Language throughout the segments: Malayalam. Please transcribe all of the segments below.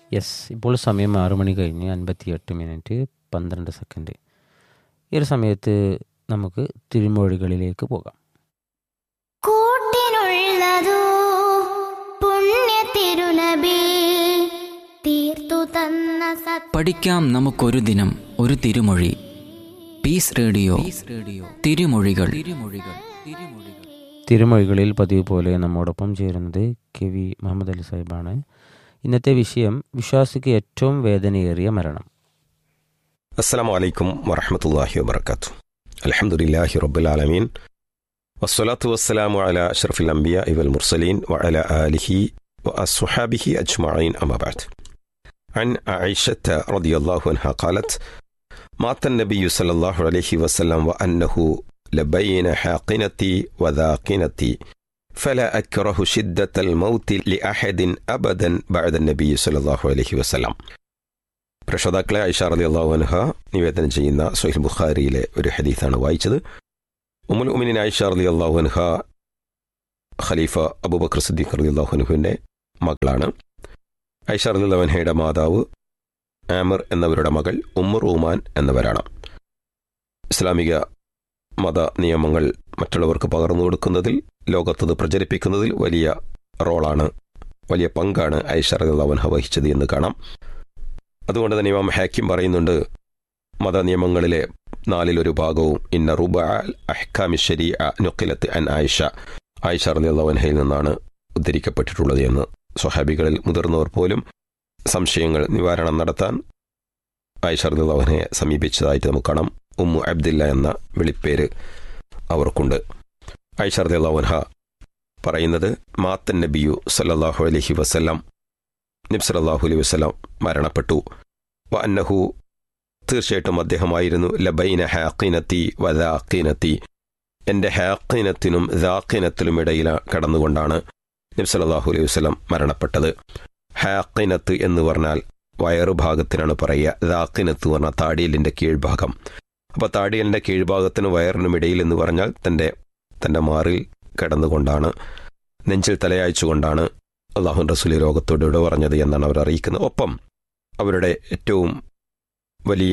യെസ് ഇപ്പോൾ സമയം ആറു മണി കഴിഞ്ഞ് അൻപത്തിയെട്ട് മിനിറ്റ് പന്ത്രണ്ട് സെക്കൻഡ് ഈ ഒരു സമയത്ത് നമുക്ക് തിരുമൊഴികളിലേക്ക് പോകാം കൂട്ടിനുള്ളതോ പുണ്യ തിരുനബി തീർത്തു തന്ന സത് പഠിക്കാം നമുക്കൊരു ദിനം ഒരു തിരുമൊഴി പീസ് റേഡിയോ റേഡിയോ തിരുമൊഴികൾ തിരുമൊഴികൾ തിരുമൊഴികൾ തിരുമൊഴികളിൽ പതിവ് പോലെ നമ്മോടൊപ്പം ചേരുന്നത് കെ വി മുഹമ്മദ് അലി സാഹിബാണ് ഇന്നത്തെ വിഷയം വിശ്വാസിക്ക് ഏറ്റവും വേദനയേറിയ മരണം السلام عليكم ورحمة الله وبركاته الحمد لله رب العالمين والصلاة والسلام على أشرف الأنبياء والمرسلين وعلى آله وأصحابه أجمعين أما بعد عن عائشة رضي الله عنها قالت مات النبي صلى الله عليه وسلم وأنه لبين حاقنتي وذاقنتي فلا أكره شدة الموت لأحد أبدا بعد النبي صلى الله عليه وسلم പ്രശോതാക്കളെ ഐഷ റലി അള്ളാഹുഅൻഹ നിവേദനം ചെയ്യുന്ന സൊഹിൽ ബുഖാരിയിലെ ഒരു ഹദീസാണ് വായിച്ചത് ഉമുൽ ഉമിനിൻ ഐഷ റലി അള്ളാഹുഅൻഹ ഖലീഫ അബൂബക്കർ സിദ്ദീഖ് റലി അള്ളാഹുനുഹുവിൻ്റെ മകളാണ് ഐഷ റലി അള്ളാഹുൻഹയുടെ മാതാവ് ആമർ എന്നവരുടെ മകൾ ഉമ്മർ ഉമാൻ എന്നവരാണ് ഇസ്ലാമിക മത നിയമങ്ങൾ മറ്റുള്ളവർക്ക് പകർന്നു കൊടുക്കുന്നതിൽ ലോകത്തത് പ്രചരിപ്പിക്കുന്നതിൽ വലിയ റോളാണ് വലിയ പങ്കാണ് ഐഷ റലി അള്ളാഹുൻഹ വഹിച്ചത് എന്ന് കാണാം അതുകൊണ്ട് തന്നെ ഇമാം ഹാക്കിം പറയുന്നുണ്ട് മതനിയമങ്ങളിലെ നാലിലൊരു ഭാഗവും ഇന്ന റുബ അഹ്കാമി ശരി നുക്കിലത്ത് അൻ ആയിഷ ആയിഷ റലിയല്ലവൻഹയിൽ നിന്നാണ് ഉദ്ധരിക്കപ്പെട്ടിട്ടുള്ളത് എന്ന് സ്വഹാബികളിൽ മുതിർന്നവർ പോലും സംശയങ്ങൾ നിവാരണം നടത്താൻ ആയിഷ റലിയല്ലവനെ സമീപിച്ചതായിട്ട് നമുക്ക് കാണാം ഉമ്മു അബ്ദില്ല എന്ന വിളിപ്പേര് അവർക്കുണ്ട് ആയിഷ റലിയല്ലവൻഹ പറയുന്നത് മാത്തൻ നബിയു സല്ലല്ലാഹു അലൈഹി വസല്ലം നബ്സലാഹു അലൈഹി വസ്ലാം മരണപ്പെട്ടു വ അന്നഹു തീർച്ചയായിട്ടും അദ്ദേഹമായിരുന്നു ലബൈന ഹാക്കിനത്തി വദാക്കിനത്തി എൻ്റെ ഹാക്കിനത്തിനും ദാക്കിനത്തിലും ഇടയിൽ കടന്നുകൊണ്ടാണ് നബ്സലാഹു അലൈഹി വസ്ലാം മരണപ്പെട്ടത് ഹാക്കിനത്ത് എന്ന് പറഞ്ഞാൽ വയറുഭാഗത്തിനാണ് പറയുക ദാക്കിനത്ത് എന്ന് പറഞ്ഞാൽ താടിയലിൻ്റെ കീഴ്ഭാഗം അപ്പോൾ താടിയലിൻ്റെ കീഴ്ഭാഗത്തിനും വയറിനും ഇടയിൽ എന്ന് പറഞ്ഞാൽ തൻ്റെ തൻ്റെ മാറിൽ കിടന്നുകൊണ്ടാണ് നെഞ്ചിൽ തലയാഴ്ചകൊണ്ടാണ് അള്ളാഹുൻ റസൂലി ലോകത്തോട് ഇവിടെ പറഞ്ഞത് എന്നാണ് അവർ അറിയിക്കുന്നത് ഒപ്പം അവരുടെ ഏറ്റവും വലിയ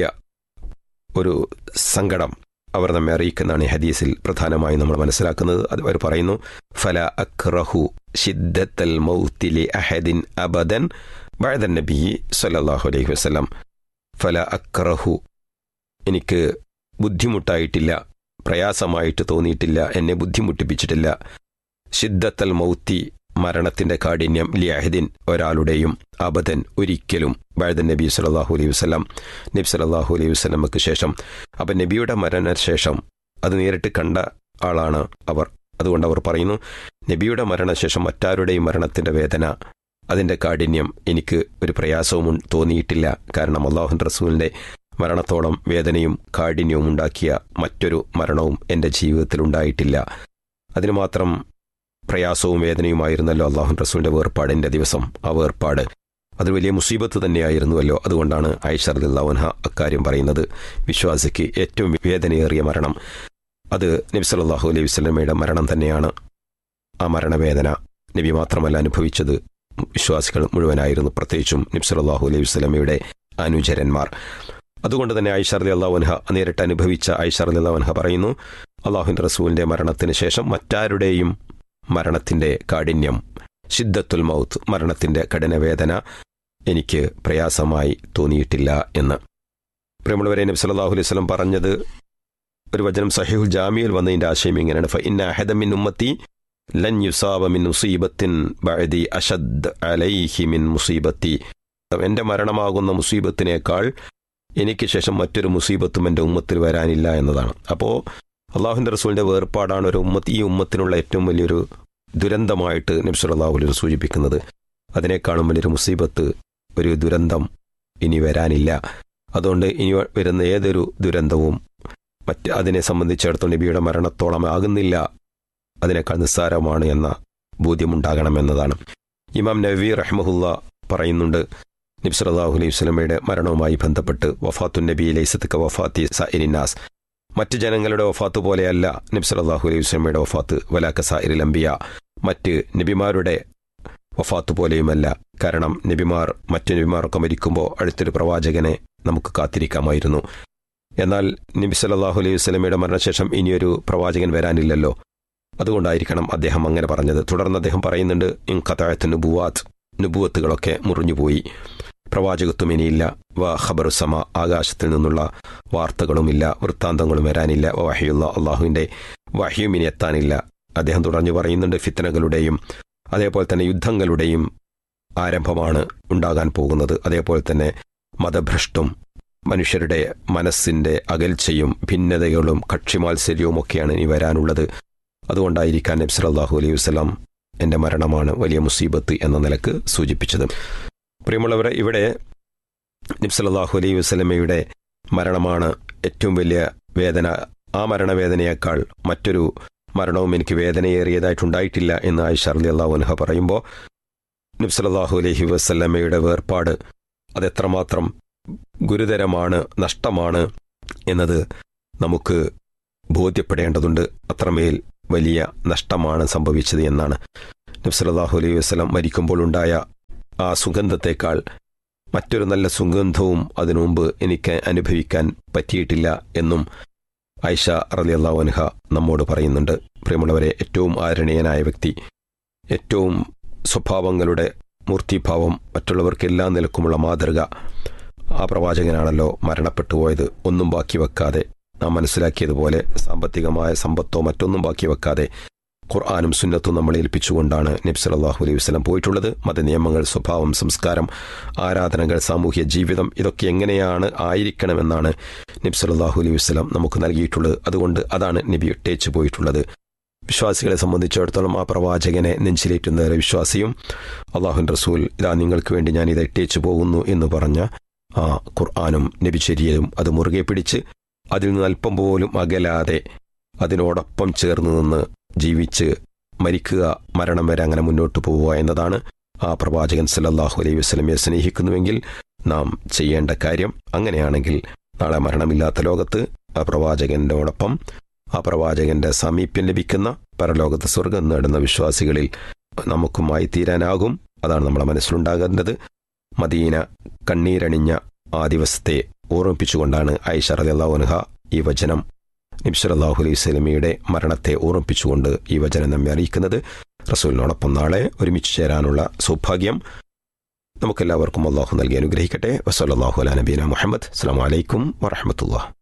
ഒരു സങ്കടം അവർ നമ്മെ അറിയിക്കുന്നതാണ് ഈ ഹദീസിൽ പ്രധാനമായും നമ്മൾ മനസ്സിലാക്കുന്നത് അത് അവർ പറയുന്നു ഫല അക്റഹു ഷിദ്ദത്തൽ മൗത്തിലി അഹദിൻ അബദൻ ബഴദൻ നബി സല്ലല്ലാഹു അലൈഹി വസല്ലം ഫല അക്റഹു എനിക്ക് ബുദ്ധിമുട്ടായിട്ടില്ല പ്രയാസമായിട്ട് തോന്നിയിട്ടില്ല എന്നെ ബുദ്ധിമുട്ടിപ്പിച്ചിട്ടില്ല ഷിദ്ദത്തൽ മൗത്തി മരണത്തിന്റെ കാഠിന്യം ലിയാഹിദിൻ ഒരാളുടെയും അബദൻ ഒരിക്കലും ബഴദൻ നബി സലാഹു അലൈഹി വസ്ലാം നബി സലാഹു അലൈഹി വസ്ലമക്ക് ശേഷം അപ്പം നബിയുടെ മരണശേഷം അത് നേരിട്ട് കണ്ട ആളാണ് അവർ അതുകൊണ്ട് അവർ പറയുന്നു നബിയുടെ മരണശേഷം മറ്റാരുടെയും മരണത്തിന്റെ വേദന അതിന്റെ കാഠിന്യം എനിക്ക് ഒരു പ്രയാസവും തോന്നിയിട്ടില്ല കാരണം അള്ളാഹുൻ റസൂലിന്റെ മരണത്തോളം വേദനയും കാഠിന്യവും ഉണ്ടാക്കിയ മറ്റൊരു മരണവും എൻ്റെ ജീവിതത്തിൽ ഉണ്ടായിട്ടില്ല അതിന് മാത്രം പ്രയാസവും വേദനയുമായിരുന്നല്ലോ അള്ളാഹുൻ റസൂലിന്റെ വേർപാടിന്റെ ദിവസം ആ വേർപാട് അത് വലിയ മുസീബത്ത് തന്നെയായിരുന്നുവല്ലോ അതുകൊണ്ടാണ് ഐഷർദുല്ലാവൻഹ അക്കാര്യം പറയുന്നത് വിശ്വാസിക്ക് ഏറ്റവും വേദനയേറിയ മരണം അത് നബി സല്ലാഹു അലൈഹി വസ്ലമയുടെ മരണം തന്നെയാണ് ആ മരണവേദന നബി മാത്രമല്ല അനുഭവിച്ചത് വിശ്വാസികൾ മുഴുവനായിരുന്നു പ്രത്യേകിച്ചും നബി സല്ലാഹു അലൈഹി വസ്ലമയുടെ അനുചരന്മാർ അതുകൊണ്ട് തന്നെ ഐഷർദി അള്ളാഹുൻഹ നേരിട്ട് അനുഭവിച്ച ഐഷർദി അള്ളാഹുൻഹ പറയുന്നു അള്ളാഹുൻ റസൂലിന്റെ മരണത്തിന് ശേഷം മറ്റാരുടെയും മരണത്തിന്റെ കാഠിന്യം ഷിദ്ദത്തുൽ മൗത്ത് മരണത്തിന്റെ കഠിനവേദന എനിക്ക് പ്രയാസമായി തോന്നിയിട്ടില്ല എന്ന് പ്രിയമുള്ളവരെ നബി സല്ലല്ലാഹു അലൈഹി വസല്ലം പറഞ്ഞത് ഒരു വചനം സഹിഹുൽ ജാമിയിൽ വന്നതിന്റെ ആശയം ഇങ്ങനെയാണ് ഫ ഇന്ന അഹദ മിൻ ഉമ്മത്തി ലൻ യുസാബ മിൻ മുസീബത്തിൻ ബഅദി അഷദ് അലൈഹി മിൻ മുസീബത്തി എൻ്റെ മരണമാകുന്ന മുസീബത്തിനേക്കാൾ എനിക്ക് ശേഷം മറ്റൊരു മുസീബത്തും എൻ്റെ ഉമ്മത്തിൽ വരാനില്ല എന്നതാണ് അപ്പോൾ അള്ളാഹുൻ്റെ റസൂലിൻ്റെ വേർപാടാണ് ഒരു ഉമ്മത്ത് ഈ ഉമ്മത്തിനുള്ള ഏറ്റവും വലിയൊരു ദുരന്തമായിട്ട് നബി സല്ലല്ലാഹു അലൈഹി സൂചിപ്പിക്കുന്നത് അതിനേക്കാളും വലിയൊരു മുസീബത്ത് ഒരു ദുരന്തം ഇനി വരാനില്ല അതുകൊണ്ട് ഇനി വരുന്ന ഏതൊരു ദുരന്തവും മറ്റ് അതിനെ സംബന്ധിച്ചിടത്തോളം നബിയുടെ മരണത്തോളം ആകുന്നില്ല അതിനേക്കാൾ നിസ്സാരമാണ് എന്ന ബോധ്യമുണ്ടാകണമെന്നതാണ് ഇമാം നബി റഹ്മഹുല്ല പറയുന്നുണ്ട് നബി സല്ലല്ലാഹു അലൈഹി വസല്ലമയുടെ മരണവുമായി ബന്ധപ്പെട്ട് വഫാത്തു നബി ലൈസത്ത് വഫാത്തി സഇരിനാസ് മറ്റ് ജനങ്ങളുടെ വഫാത്ത് പോലെയല്ല നബി സല്ലല്ലാഹു അലൈഹി വസല്ലമയുടെ വഫാത്ത് വലാക്ക സായിരിൽ അംബിയ മറ്റ് നബിമാരുടെ വഫാത്ത് പോലെയുമല്ല കാരണം നബിമാർ മറ്റു നബിമാരൊക്കെ മരിക്കുമ്പോൾ അടുത്തൊരു പ്രവാചകനെ നമുക്ക് കാത്തിരിക്കാമായിരുന്നു എന്നാൽ നബി സല്ലല്ലാഹു അലൈഹി വസല്ലമയുടെ മരണശേഷം ഇനിയൊരു പ്രവാചകൻ വരാനില്ലല്ലോ അതുകൊണ്ടായിരിക്കണം അദ്ദേഹം അങ്ങനെ പറഞ്ഞത് തുടർന്ന് അദ്ദേഹം പറയുന്നുണ്ട് ഇൻ കഥായത്ത് നുബുവാത്ത് നുബുവത്തുകളൊക്കെ മുറിഞ്ഞുപോയി പ്രവാചകത്വം ഇനിയില്ല വ ഖബറുസമ ആകാശത്തിൽ നിന്നുള്ള വാർത്തകളുമില്ല വൃത്താന്തങ്ങളും വരാനില്ല വഹിയുള്ള അള്ളാഹുവിൻ്റെ വഹിയും ഇനി എത്താനില്ല അദ്ദേഹം തുടർന്ന് പറയുന്നുണ്ട് ഫിത്തനകളുടെയും അതേപോലെ തന്നെ യുദ്ധങ്ങളുടെയും ആരംഭമാണ് ഉണ്ടാകാൻ പോകുന്നത് അതേപോലെ തന്നെ മതഭ്രഷ്ടും മനുഷ്യരുടെ മനസ്സിന്റെ അകൽച്ചയും ഭിന്നതകളും കക്ഷിമാത്സര്യവും ഒക്കെയാണ് ഇനി വരാനുള്ളത് അതുകൊണ്ടായിരിക്കാൻ നബി സല്ലല്ലാഹു അലൈഹി വസല്ലം എൻ്റെ മരണമാണ് വലിയ മുസീബത്ത് എന്ന നിലക്ക് സൂചിപ്പിച്ചത് പ്രിയമുള്ളവരെ ഇവിടെ നബി സല്ലല്ലാഹു അലൈഹി വസല്ലമയുടെ മരണമാണ് ഏറ്റവും വലിയ വേദന ആ മരണവേദനയേക്കാൾ മറ്റൊരു മരണവും എനിക്ക് വേദനയേറിയതായിട്ടുണ്ടായിട്ടില്ല എന്ന് ആയിഷ അലി അള്ളാഹുൻഹ പറയുമ്പോൾ നബി സല്ലല്ലാഹു അലൈഹി വസല്ലമയുടെ വേർപാട് അതെത്രമാത്രം ഗുരുതരമാണ് നഷ്ടമാണ് എന്നത് നമുക്ക് ബോധ്യപ്പെടേണ്ടതുണ്ട് അത്രമേൽ വലിയ നഷ്ടമാണ് സംഭവിച്ചത് എന്നാണ് നബ്സലാഹു അലൈഹി വസ്ലം മരിക്കുമ്പോൾ ഉണ്ടായ ആ സുഗന്ധത്തേക്കാൾ മറ്റൊരു നല്ല സുഗന്ധവും അതിനു മുമ്പ് എനിക്ക് അനുഭവിക്കാൻ പറ്റിയിട്ടില്ല എന്നും ഐഷ റലി അൻഹ നമ്മോട് പറയുന്നുണ്ട് പ്രിയമുള്ളവരെ ഏറ്റവും ആദരണീയനായ വ്യക്തി ഏറ്റവും സ്വഭാവങ്ങളുടെ മൂർത്തിഭാവം മറ്റുള്ളവർക്ക് എല്ലാ നിലക്കുമുള്ള മാതൃക ആ പ്രവാചകനാണല്ലോ മരണപ്പെട്ടു പോയത് ഒന്നും ബാക്കി വെക്കാതെ നാം മനസ്സിലാക്കിയതുപോലെ സാമ്പത്തികമായ സമ്പത്തോ മറ്റൊന്നും ബാക്കി വെക്കാതെ ഖുർആാനും സുന്നത്തും നമ്മളെ ഏൽപ്പിച്ചുകൊണ്ടാണ് നബി സല്ലല്ലാഹു അലൈഹി വസല്ലം പോയിട്ടുള്ളത് മതനിയമങ്ങൾ സ്വഭാവം സംസ്കാരം ആരാധനകൾ സാമൂഹ്യ ജീവിതം ഇതൊക്കെ എങ്ങനെയാണ് ആയിരിക്കണമെന്നാണ് നബി സല്ലല്ലാഹു അലൈഹി വസല്ലം നമുക്ക് നൽകിയിട്ടുള്ളത് അതുകൊണ്ട് അതാണ് നബി ഇട്ടേച്ചു പോയിട്ടുള്ളത് വിശ്വാസികളെ സംബന്ധിച്ചിടത്തോളം ആ പ്രവാചകനെ നെഞ്ചിലേറ്റുന്ന ഒരു വിശ്വാസിയും അള്ളാഹുൻ റസൂൽ ഇതാ നിങ്ങൾക്ക് വേണ്ടി ഞാൻ ഇത് ഇട്ടേച്ചു പോകുന്നു എന്ന് പറഞ്ഞ ആ ഖുർആാനും നബിചര്യയും അത് മുറുകെ പിടിച്ച് അതിൽ നിന്ന് അല്പം പോലും അകലാതെ അതിനോടൊപ്പം ചേർന്ന് നിന്ന് ജീവിച്ച് മരിക്കുക മരണം വരെ അങ്ങനെ മുന്നോട്ട് പോവുക എന്നതാണ് ആ പ്രവാചകൻ സല്ലല്ലാഹു അലൈഹി വസ്ലമയെ സ്നേഹിക്കുന്നുവെങ്കിൽ നാം ചെയ്യേണ്ട കാര്യം അങ്ങനെയാണെങ്കിൽ നാളെ മരണമില്ലാത്ത ലോകത്ത് ആ പ്രവാചകനോടൊപ്പം ആ പ്രവാചകന്റെ സാമീപ്യം ലഭിക്കുന്ന പരലോകത്ത് സ്വർഗം നേടുന്ന വിശ്വാസികളിൽ നമുക്കുമായി തീരാനാകും അതാണ് നമ്മുടെ മനസ്സിലുണ്ടാകേണ്ടത് മദീന കണ്ണീരണിഞ്ഞ ആ ദിവസത്തെ ഓർമ്മിപ്പിച്ചുകൊണ്ടാണ് ഐഷ റളിയല്ലാഹു അൻഹ ഈ വചനം നബ്സലാഹു അലൈഹി സ്വലമിയുടെ മരണത്തെ ഓർമ്മിപ്പിച്ചുകൊണ്ട് ഈ വചനം നമ്മെ അറിയിക്കുന്നത് റസൂലിനോടൊപ്പം നാളെ ഒരുമിച്ച് ചേരാനുള്ള സൗഭാഗ്യം നമുക്കെല്ലാവർക്കും അള്ളാഹു നൽകി അനുഗ്രഹിക്കട്ടെ വസല്ലാഹു അല നബീന മുഹമ്മദ് അസ്സാം വലൈക്കും വറഹമത്തുള്ള